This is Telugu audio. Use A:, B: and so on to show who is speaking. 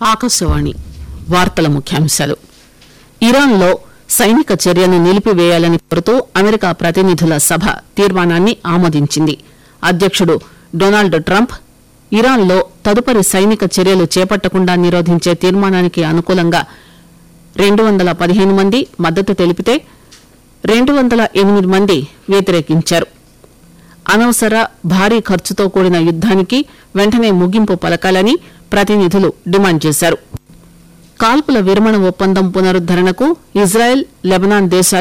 A: ఆకాశవాణి వార్తల ముఖ్యాంశాలు ఇరాన్లో సైనిక చర్యను నిలిపివేయాలని కోరుతూ అమెరికా ప్రతినిధుల సభ తీర్మానాన్ని ఆమోదించింది అధ్యక్షుడు డొనాల్డ్ ట్రంప్ ఇరాన్లో తదుపరి సైనిక చర్యలు చేపట్టకుండా నిరోధించే తీర్మానానికి అనుకూలంగా రెండు వందల పదిహేను మంది మద్దతు తెలిపితే రెండు వందల ఎనిమిది మంది వ్యతిరేకించారు అనవసర భారీ ఖర్చుతో కూడిన యుద్దానికి వెంటనే ముగింపు పలకాలని ప్రతినిధులు డిమాండ్ చేశారు కాల్పుల విరమణ ఒప్పందం పునరుద్దరణకు ఇజ్రాయెల్ లెబనాన్ దేశాలు